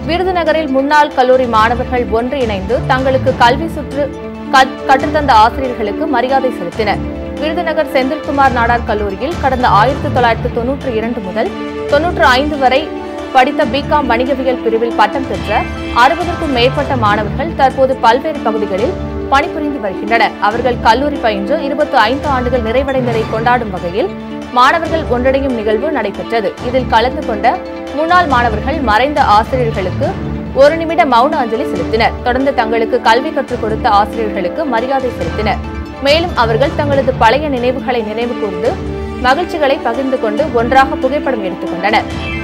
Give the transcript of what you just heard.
விருதுநகரில் முன்னாள் கல்லூரி மாணவர்கள் ஒன்றிணைந்து தங்களுக்கு கல்வி சுற்று கற்- கற்றுத்தந்த ஆசிரியர்களுக்கு மரியாதை செலுத்தினர் விருதுநகர் செந்தில்குமார் நாடார் கல்லூரியில் கடந்த ஆயிரத்தி தொள்ளாயிரத்து தொன்னூற்றி இரண்டு முதல் தொன்னூற்று ஐந்து வரை படித்த பிகாம் வணிகவியல் பிரிவில் பட்டம் பெற்ற அறுபதுக்கும் மேற்பட்ட மாணவர்கள் தற்போது பல்வேறு பகுதிகளில் பணிபுரிந்து வருகின்றனர் அவர்கள் கல்லூரி பயின்று இருபத்தி ஐந்து ஆண்டுகள் நிறைவடைந்ததை கொண்டாடும் வகையில் மாணவர்கள் ஒன்றிணையும் நிகழ்வு நடைபெற்றது இதில் கலந்து கொண்ட முன்னாள் மாணவர்கள் மறைந்த ஆசிரியர்களுக்கு ஒரு நிமிட மௌன அஞ்சலி செலுத்தினர் தொடர்ந்து தங்களுக்கு கல்வி கற்றுக் கொடுத்த ஆசிரியர்களுக்கு மரியாதை செலுத்தினர் மேலும் அவர்கள் தங்களது பழைய நினைவுகளை நினைவு கூர்ந்து மகிழ்ச்சிகளை பகிர்ந்து கொண்டு ஒன்றாக புகைப்படம் எடுத்துக் கொண்டனர்